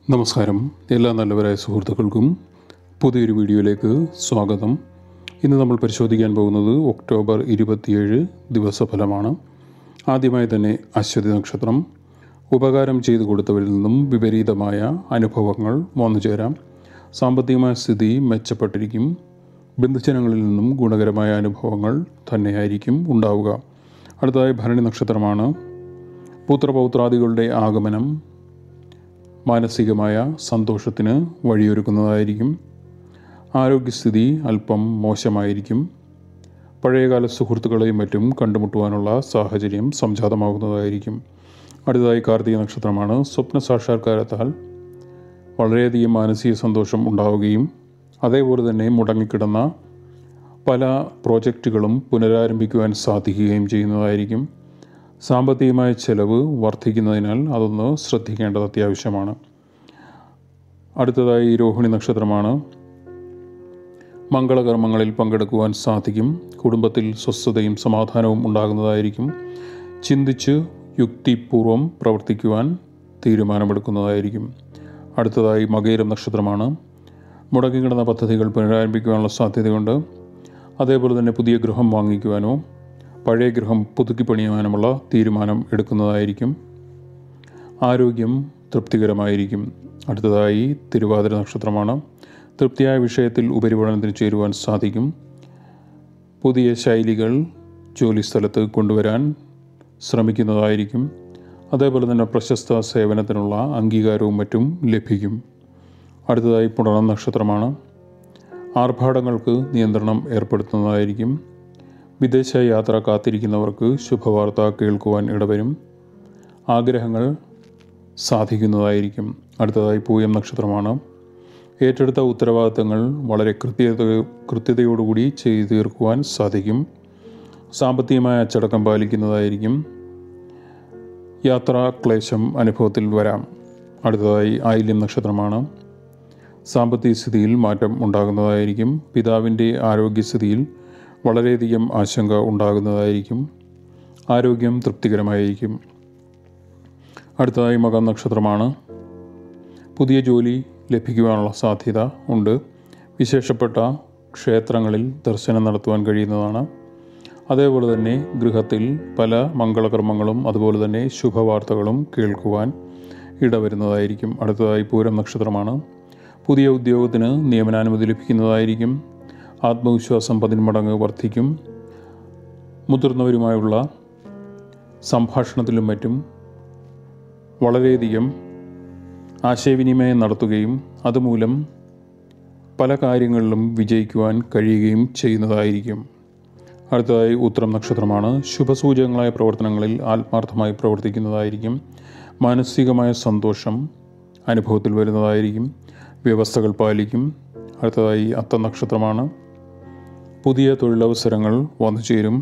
നമസ്കാരം എല്ലാ നല്ലവരായ സുഹൃത്തുക്കൾക്കും പുതിയൊരു വീഡിയോയിലേക്ക് സ്വാഗതം ഇന്ന് നമ്മൾ പരിശോധിക്കാൻ പോകുന്നത് ഒക്ടോബർ ഇരുപത്തിയേഴ് ദിവസഫലമാണ് ആദ്യമായി തന്നെ അശ്വതി നക്ഷത്രം ഉപകാരം ചെയ്തു കൊടുത്തവരിൽ നിന്നും വിപരീതമായ അനുഭവങ്ങൾ വന്നു ചേരാം സാമ്പത്തികമായ സ്ഥിതി മെച്ചപ്പെട്ടിരിക്കും ബന്ധുജനങ്ങളിൽ നിന്നും ഗുണകരമായ അനുഭവങ്ങൾ തന്നെയായിരിക്കും ഉണ്ടാവുക അടുത്തതായി ഭരണി നക്ഷത്രമാണ് പുത്രപൗത്രാദികളുടെ ആഗമനം മാനസികമായ സന്തോഷത്തിന് വഴിയൊരുക്കുന്നതായിരിക്കും ആരോഗ്യസ്ഥിതി അല്പം മോശമായിരിക്കും പഴയകാല സുഹൃത്തുക്കളെയും മറ്റും കണ്ടുമുട്ടുവാനുള്ള സാഹചര്യം സംജാതമാകുന്നതായിരിക്കും അടുത്തതായി കാർത്തിക നക്ഷത്രമാണ് സ്വപ്ന സാക്ഷാത്കാരത്താൽ വളരെയധികം മാനസിക സന്തോഷം ഉണ്ടാവുകയും അതേപോലെ തന്നെ മുടങ്ങിക്കിടന്ന പല പ്രോജക്റ്റുകളും പുനരാരംഭിക്കുവാൻ സാധിക്കുകയും ചെയ്യുന്നതായിരിക്കും സാമ്പത്തികമായ ചെലവ് വർദ്ധിക്കുന്നതിനാൽ അതൊന്ന് ശ്രദ്ധിക്കേണ്ടത് അത്യാവശ്യമാണ് അടുത്തതായി രോഹിണി നക്ഷത്രമാണ് മംഗളകർമ്മങ്ങളിൽ പങ്കെടുക്കുവാൻ സാധിക്കും കുടുംബത്തിൽ സ്വസ്ഥതയും സമാധാനവും ഉണ്ടാകുന്നതായിരിക്കും ചിന്തിച്ച് യുക്തിപൂർവം പ്രവർത്തിക്കുവാൻ തീരുമാനമെടുക്കുന്നതായിരിക്കും അടുത്തതായി മകേരം നക്ഷത്രമാണ് മുടങ്ങിക്കിടന്ന പദ്ധതികൾ പുനരാരംഭിക്കുവാനുള്ള സാധ്യതയുണ്ട് അതേപോലെ തന്നെ പുതിയ ഗൃഹം വാങ്ങിക്കുവാനോ പഴയ ഗൃഹം പുതുക്കി പണിയുവാനുമുള്ള തീരുമാനം എടുക്കുന്നതായിരിക്കും ആരോഗ്യം തൃപ്തികരമായിരിക്കും അടുത്തതായി തിരുവാതിര നക്ഷത്രമാണ് തൃപ്തിയായ വിഷയത്തിൽ ഉപരിപഠനത്തിന് ചേരുവാൻ സാധിക്കും പുതിയ ശൈലികൾ ജോലിസ്ഥലത്ത് കൊണ്ടുവരാൻ ശ്രമിക്കുന്നതായിരിക്കും അതേപോലെ തന്നെ പ്രശസ്ത സേവനത്തിനുള്ള അംഗീകാരവും മറ്റും ലഭിക്കും അടുത്തതായി പുണർന്ന നക്ഷത്രമാണ് ആർഭാടങ്ങൾക്ക് നിയന്ത്രണം ഏർപ്പെടുത്തുന്നതായിരിക്കും വിദേശ യാത്ര കാത്തിരിക്കുന്നവർക്ക് ശുഭവാർത്ത കേൾക്കുവാൻ ഇടവരും ആഗ്രഹങ്ങൾ സാധിക്കുന്നതായിരിക്കും അടുത്തതായി പൂയം നക്ഷത്രമാണ് ഏറ്റെടുത്ത ഉത്തരവാദിത്തങ്ങൾ വളരെ കൃത്യത കൃത്യതയോടുകൂടി ചെയ്തു തീർക്കുവാൻ സാധിക്കും സാമ്പത്തികമായ അച്ചടക്കം പാലിക്കുന്നതായിരിക്കും യാത്രാ ക്ലേശം അനുഭവത്തിൽ വരാം അടുത്തതായി ആയില്യം നക്ഷത്രമാണ് സാമ്പത്തിക സ്ഥിതിയിൽ മാറ്റം ഉണ്ടാകുന്നതായിരിക്കും പിതാവിൻ്റെ ആരോഗ്യസ്ഥിതിയിൽ വളരെയധികം ആശങ്ക ഉണ്ടാകുന്നതായിരിക്കും ആരോഗ്യം തൃപ്തികരമായിരിക്കും അടുത്തതായി മകം നക്ഷത്രമാണ് പുതിയ ജോലി ലഭിക്കുവാനുള്ള സാധ്യത ഉണ്ട് വിശേഷപ്പെട്ട ക്ഷേത്രങ്ങളിൽ ദർശനം നടത്തുവാൻ കഴിയുന്നതാണ് അതേപോലെ തന്നെ ഗൃഹത്തിൽ പല മംഗളകർമ്മങ്ങളും അതുപോലെ തന്നെ ശുഭവാർത്തകളും കേൾക്കുവാൻ ഇടവരുന്നതായിരിക്കും അടുത്തതായി പൂരം നക്ഷത്രമാണ് പുതിയ ഉദ്യോഗത്തിന് നിയമനാനുമതി ലഭിക്കുന്നതായിരിക്കും ആത്മവിശ്വാസം പതിന്മടങ്ങ് വർദ്ധിക്കും മുതിർന്നവരുമായുള്ള സംഭാഷണത്തിലും മറ്റും വളരെയധികം ആശയവിനിമയം നടത്തുകയും അതുമൂലം പല കാര്യങ്ങളിലും വിജയിക്കുവാൻ കഴിയുകയും ചെയ്യുന്നതായിരിക്കും അടുത്തതായി ഉത്തരം നക്ഷത്രമാണ് ശുഭസൂചകങ്ങളായ പ്രവർത്തനങ്ങളിൽ ആത്മാർത്ഥമായി പ്രവർത്തിക്കുന്നതായിരിക്കും മാനസികമായ സന്തോഷം അനുഭവത്തിൽ വരുന്നതായിരിക്കും വ്യവസ്ഥകൾ പാലിക്കും അടുത്തതായി അത്ത നക്ഷത്രമാണ് പുതിയ തൊഴിലവസരങ്ങൾ വന്നു ചേരും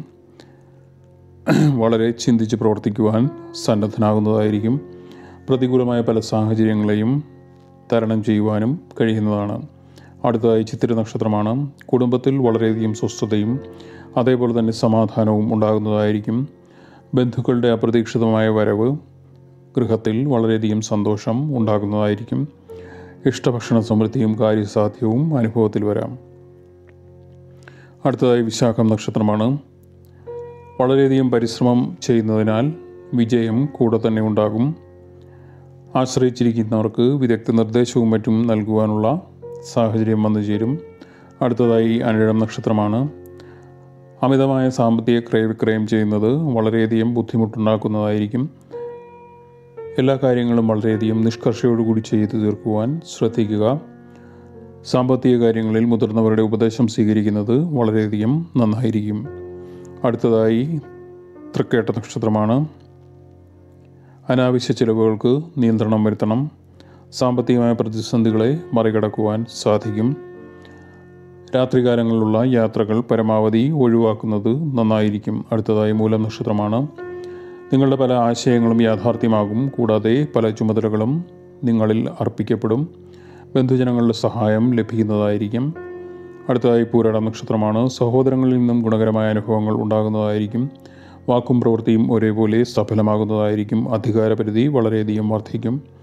വളരെ ചിന്തിച്ച് പ്രവർത്തിക്കുവാൻ സന്നദ്ധനാകുന്നതായിരിക്കും പ്രതികൂലമായ പല സാഹചര്യങ്ങളെയും തരണം ചെയ്യുവാനും കഴിയുന്നതാണ് അടുത്തതായി ചിത്തിര നക്ഷത്രമാണ് കുടുംബത്തിൽ വളരെയധികം സ്വസ്ഥതയും അതേപോലെ തന്നെ സമാധാനവും ഉണ്ടാകുന്നതായിരിക്കും ബന്ധുക്കളുടെ അപ്രതീക്ഷിതമായ വരവ് ഗൃഹത്തിൽ വളരെയധികം സന്തോഷം ഉണ്ടാകുന്നതായിരിക്കും ഇഷ്ടഭക്ഷണ സമൃദ്ധിയും കാര്യസാധ്യവും അനുഭവത്തിൽ വരാം അടുത്തതായി വിശാഖം നക്ഷത്രമാണ് വളരെയധികം പരിശ്രമം ചെയ്യുന്നതിനാൽ വിജയം കൂടെ തന്നെ ഉണ്ടാകും ആശ്രയിച്ചിരിക്കുന്നവർക്ക് വിദഗ്ധ നിർദ്ദേശവും മറ്റും നൽകുവാനുള്ള സാഹചര്യം വന്നു ചേരും അടുത്തതായി അനിഴം നക്ഷത്രമാണ് അമിതമായ സാമ്പത്തിക ക്രയവിക്രയം ചെയ്യുന്നത് വളരെയധികം ബുദ്ധിമുട്ടുണ്ടാക്കുന്നതായിരിക്കും എല്ലാ കാര്യങ്ങളും വളരെയധികം നിഷ്കർഷയോടുകൂടി ചെയ്തു തീർക്കുവാൻ ശ്രദ്ധിക്കുക സാമ്പത്തിക കാര്യങ്ങളിൽ മുതിർന്നവരുടെ ഉപദേശം സ്വീകരിക്കുന്നത് വളരെയധികം നന്നായിരിക്കും അടുത്തതായി തൃക്കേട്ട നക്ഷത്രമാണ് അനാവശ്യ ചിലവുകൾക്ക് നിയന്ത്രണം വരുത്തണം സാമ്പത്തികമായ പ്രതിസന്ധികളെ മറികടക്കുവാൻ സാധിക്കും രാത്രികാലങ്ങളിലുള്ള യാത്രകൾ പരമാവധി ഒഴിവാക്കുന്നത് നന്നായിരിക്കും അടുത്തതായി മൂലം നക്ഷത്രമാണ് നിങ്ങളുടെ പല ആശയങ്ങളും യാഥാർത്ഥ്യമാകും കൂടാതെ പല ചുമതലകളും നിങ്ങളിൽ അർപ്പിക്കപ്പെടും ബന്ധുജനങ്ങളുടെ സഹായം ലഭിക്കുന്നതായിരിക്കും അടുത്തതായി പൂരട നക്ഷത്രമാണ് സഹോദരങ്ങളിൽ നിന്നും ഗുണകരമായ അനുഭവങ്ങൾ ഉണ്ടാകുന്നതായിരിക്കും വാക്കും പ്രവൃത്തിയും ഒരേപോലെ സഫലമാകുന്നതായിരിക്കും അധികാരപരിധി വളരെയധികം വർദ്ധിക്കും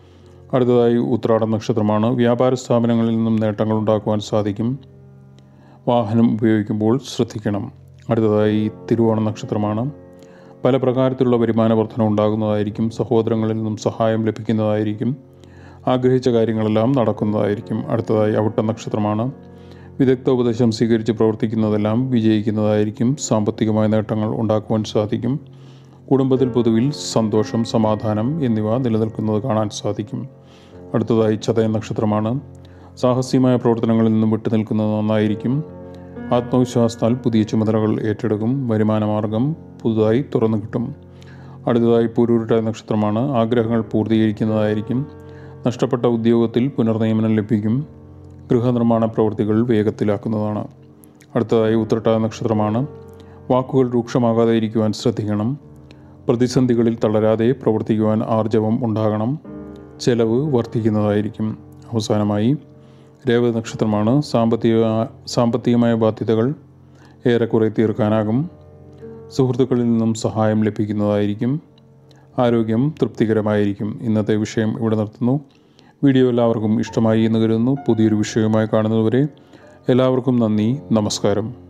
അടുത്തതായി ഉത്രാട നക്ഷത്രമാണ് വ്യാപാര സ്ഥാപനങ്ങളിൽ നിന്നും നേട്ടങ്ങൾ ഉണ്ടാക്കുവാൻ സാധിക്കും വാഹനം ഉപയോഗിക്കുമ്പോൾ ശ്രദ്ധിക്കണം അടുത്തതായി തിരുവോണ നക്ഷത്രമാണ് പല പ്രകാരത്തിലുള്ള വരുമാന വർധന ഉണ്ടാകുന്നതായിരിക്കും സഹോദരങ്ങളിൽ നിന്നും സഹായം ലഭിക്കുന്നതായിരിക്കും ആഗ്രഹിച്ച കാര്യങ്ങളെല്ലാം നടക്കുന്നതായിരിക്കും അടുത്തതായി അവിട്ട നക്ഷത്രമാണ് വിദഗ്ധ ഉപദേശം സ്വീകരിച്ച് പ്രവർത്തിക്കുന്നതെല്ലാം വിജയിക്കുന്നതായിരിക്കും സാമ്പത്തികമായ നേട്ടങ്ങൾ ഉണ്ടാക്കുവാൻ സാധിക്കും കുടുംബത്തിൽ പൊതുവിൽ സന്തോഷം സമാധാനം എന്നിവ നിലനിൽക്കുന്നത് കാണാൻ സാധിക്കും അടുത്തതായി ചതയ നക്ഷത്രമാണ് സാഹസ്യമായ പ്രവർത്തനങ്ങളിൽ നിന്നും വിട്ടുനിൽക്കുന്നത് നന്നായിരിക്കും ആത്മവിശ്വാസത്താൽ പുതിയ ചുമതലകൾ ഏറ്റെടുക്കും വരുമാനമാർഗം പുതുതായി തുറന്നു കിട്ടും അടുത്തതായി പൂരൂരുട്ട നക്ഷത്രമാണ് ആഗ്രഹങ്ങൾ പൂർത്തീകരിക്കുന്നതായിരിക്കും നഷ്ടപ്പെട്ട ഉദ്യോഗത്തിൽ പുനർനിയമനം ലഭിക്കും ഗൃഹനിർമ്മാണ പ്രവൃത്തികൾ വേഗത്തിലാക്കുന്നതാണ് അടുത്തതായി ഉത്രട്ട നക്ഷത്രമാണ് വാക്കുകൾ രൂക്ഷമാകാതെ ഇരിക്കുവാൻ ശ്രദ്ധിക്കണം പ്രതിസന്ധികളിൽ തളരാതെ പ്രവർത്തിക്കുവാൻ ആർജവം ഉണ്ടാകണം ചെലവ് വർദ്ധിക്കുന്നതായിരിക്കും അവസാനമായി രേവതി നക്ഷത്രമാണ് സാമ്പത്തിക സാമ്പത്തികമായ ബാധ്യതകൾ ഏറെക്കുറെ തീർക്കാനാകും സുഹൃത്തുക്കളിൽ നിന്നും സഹായം ലഭിക്കുന്നതായിരിക്കും ആരോഗ്യം തൃപ്തികരമായിരിക്കും ഇന്നത്തെ വിഷയം ഇവിടെ നിർത്തുന്നു വീഡിയോ എല്ലാവർക്കും ഇഷ്ടമായി എന്ന് കരുതുന്നു പുതിയൊരു വിഷയവുമായി കാണുന്നതുവരെ എല്ലാവർക്കും നന്ദി നമസ്കാരം